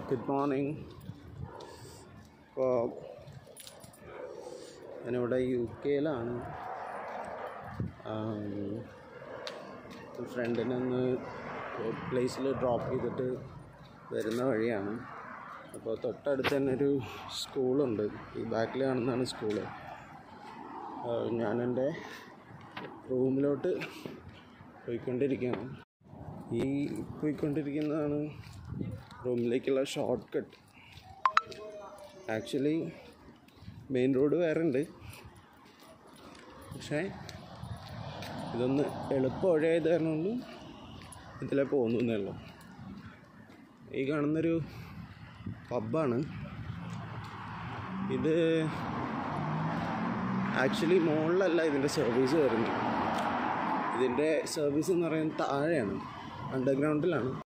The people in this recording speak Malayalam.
ഗുഡ് മോർണിംഗ് ഇപ്പോൾ ഞാനിവിടെ യു കെയിലാണ് ഫ്രണ്ടിനെ ഒന്ന് പ്ലേസിൽ ഡ്രോപ്പ് ചെയ്തിട്ട് വരുന്ന വഴിയാണ് അപ്പോൾ തൊട്ടടുത്ത് തന്നെ ഒരു സ്കൂളുണ്ട് ഈ ബാക്കിൽ കാണുന്നതാണ് സ്കൂള് ഞാനെൻ്റെ റൂമിലോട്ട് പോയിക്കൊണ്ടിരിക്കുകയാണ് ഈ പോയിക്കൊണ്ടിരിക്കുന്നതാണ് റൂമിലേക്കുള്ള shortcut actually main road വേറെ ഉണ്ട് പക്ഷേ ഇതൊന്ന് എളുപ്പ വഴിയായത് കാരണം കൊണ്ട് ഇതിലെ പോകുന്നു എന്നേ ഉള്ളൂ ഈ കാണുന്നൊരു പബ്ബാണ് ഇത് ആക്ച്വലി മുകളിലല്ല ഇതിൻ്റെ സർവീസ് വരുന്നത് ഇതിൻ്റെ സർവീസ് എന്ന് പറയുന്നത് താഴെയാണ് അണ്ടർഗ്രൗണ്ടിലാണ്